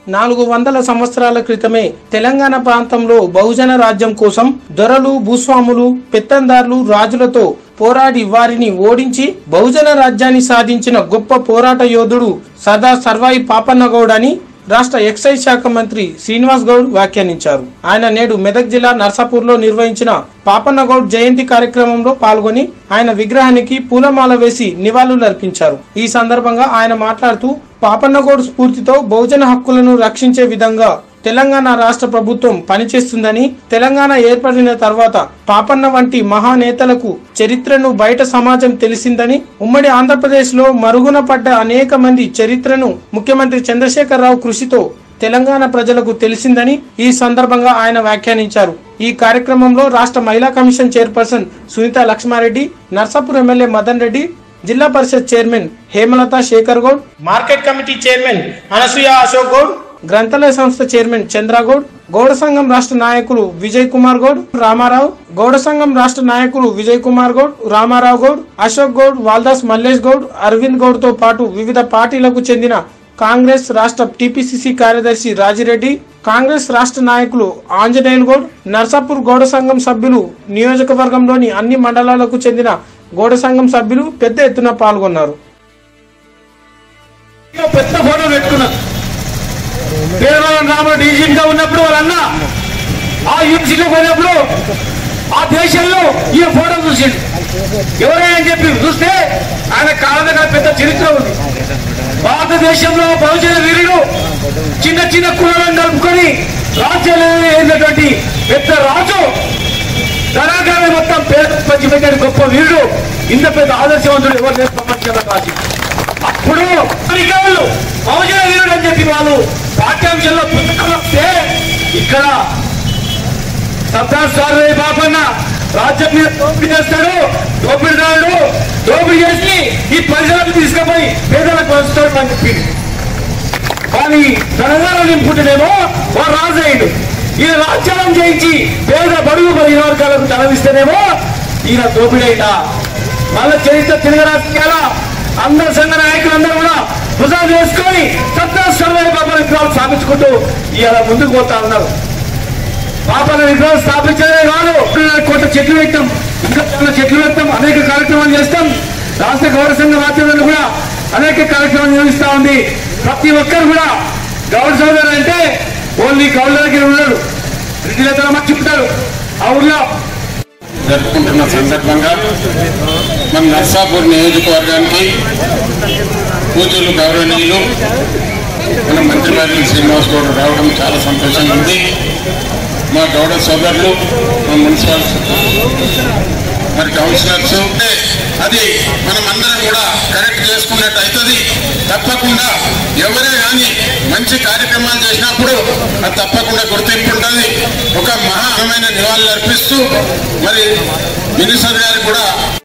నాలుగు వందల సంవత్సరాల క్రితమే తెలంగాణ ప్రాంతంలో బహుజన రాజ్యం కోసం దొరలు భూస్వాములు పెత్తందారులు రాజులతో పోరాడి వారిని ఓడించి బహుజన రాజ్యాన్ని సాధించిన గొప్ప పోరాట యోధుడు సర్దార్ సర్వాయి పాపన్నగౌడ్ అని రాష్ట్ర ఎక్సైజ్ శాఖ మంత్రి శ్రీనివాస్ గౌడ్ వ్యాఖ్యానించారు ఆయన నేడు మెదక్ జిల్లా నర్సాపూర్లో నిర్వహించిన పాపన్నగౌడ్ జయంతి కార్యక్రమంలో పాల్గొని ఆయన విగ్రహానికి పూలమాల వేసి నివాళులర్పించారు ఈ సందర్భంగా ఆయన మాట్లాడుతూ పాపన్నగౌడ్ స్ఫూర్తితో బహుజన హక్కులను రక్షించే విధంగా తెలంగాణ రాష్ట్ర ప్రభుత్వం పనిచేస్తుందని తెలంగాణ ఏర్పడిన తర్వాత పాపన్న వంటి మహానేతలకు చరిత్రను బయట సమాజం తెలిసిందని ఉమ్మడి ఆంధ్రప్రదేశ్ లో మరుగున పడ్డ అనేక మంది చరిత్రను ముఖ్యమంత్రి చంద్రశేఖరరావు కృషితో తెలంగాణ ప్రజలకు తెలిసిందని ఈ సందర్భంగా ఆయన వ్యాఖ్యానించారు ఈ కార్యక్రమంలో రాష్ట్ర మహిళా commission chairperson Sunitha Laxma Reddy Narsapur MLA Madan Reddy జిల్లా పరిషత్ chairman Hemalatha Shekar Goud market committee chairman Anasuya Ashok Goud గ్రంథాలయ సంస్థ చైర్మన్ చంద్రగౌడ్ గౌడ సంఘం రాష్ట్ర నాయకులు విజయ్ కుమార్ గౌడ్ రామారావు గౌడ సంఘం రాష్ట్ర నాయకులు విజయ్ కుమార్ గౌడ్ రామారావు గౌడ్ అశోక్ గౌడ్ వాల్దాస్ మల్లేష్ గౌడ్ అరవింద్ గౌడ్ తో పాటు వివిధ పార్టీలకు చెందిన కాంగ్రెస్ రాష్ట్ర టిపిసిసి కార్యదర్శి రాజిరెడ్డి కాంగ్రెస్ రాష్ట్ర నాయకులు ఆంజనేయులు గౌడ్ నర్సాపూర్ గౌడ సంఘం సభ్యులు నియోజకవర్గంలోని అన్ని మండలాలకు చెందిన గౌడ సంఘం సభ్యులు పెద్ద ఎత్తున పాల్గొన్నారు పెద్ద ఫోటో పెట్టుకున్నారు పేదవాళ్ళం రాముడు డీజీపీ గా ఉన్నప్పుడు వాళ్ళన్న ఆ యూనివర్సిటీలో పోయినప్పుడు ఆ దేశంలో ఈ ఫోటో చూసిండు ఎవరైనా చెప్పి చూస్తే ఆయన కాళ్ళ దగ్గర పెద్ద చరిత్ర ఉంది భారతదేశంలో బహుజన వీరుడు చిన్న చిన్న కులాలను కలుపుకొని రాజ్యాలు అయినటువంటి పెద్ద రాజు ధనాగారం మొత్తం పేద పంచిపెట్టిన గొప్ప వీరుడు ఇంత పెద్ద ఆదర్శవంతుడు ఎవరు లేదు ప్రపంచంలో కాదు అప్పుడు అధికారులు బహుజన వీరుడు అని చెప్పి వాళ్ళు పాఠ్యాంశంలో పుస్తకాలు వస్తే ఇక్కడ సర్దార్ సారథి బాపన్న రాజ్యం మీద దోపిడీ చేస్తాడు దోపిడీదారుడు దోపిడీ చేసి ఈ పరిసరాలకు తీసుకుపోయి పేదలకు పంచుతాడు అని చెప్పింది కానీ తెలంగాణ నింపుంటేనేమో వాడు రాజయ్యుడు ఈయన రాజ్యాలను చేయించి పేద బడుగు పదిహేను వర్గాలకు తలవిస్తేనేమో ఈయన దోపిడైనా మళ్ళా చరిత్ర తిరగ రాజకీయాల అందరు సంఘ నాయకులందరూ కూడా భుజాలు చేసుకొని సత్తా సర్వే బాబా విగ్రహాలు స్థాపించుకుంటూ ఇవాళ ముందుకు పోతా ఉన్నారు పాపల విగ్రహం స్థాపించడమే కాదు కోట్ల చెట్లు పెట్టాం ఇంకా చాలా చెట్లు పెట్టాం అనేక కార్యక్రమాలు చేస్తాం రాష్ట్ర గౌరవ సంఘ మాధ్యమాలు కూడా అనేక కార్యక్రమాలు నిర్వహిస్తా ఉంది ప్రతి ఒక్కరు కూడా గౌరవ సోదరు అంటే ఓన్లీ గౌరవ దగ్గర ఉన్నాడు రెడ్డిలతో మర్చిపోతాడు ఆ ఊర్లో జరుపుకుంటున్న సందర్భంగా మన నర్సాపూర్ నియోజకవర్గానికి పూజలు గౌరవనీయులు మన మంత్రివర్యులు శ్రీనివాస్ గౌడ్ రావడం చాలా సంతోషంగా ఉంది మా గౌడ సోదరులు మా మున్సిపల్ మరి కౌన్సిలర్స్ అది మనం అందరం కూడా కరెక్ట్ చేసుకున్నట్టు అవుతుంది తప్పకుండా ఎవరే కానీ మంచి కార్యక్రమాలు చేసినప్పుడు అది తప్పకుండా గుర్తింపు ఉంటుంది ఒక మహామైన నివాళులు అర్పిస్తూ మరి మినిస్టర్ గారికి కూడా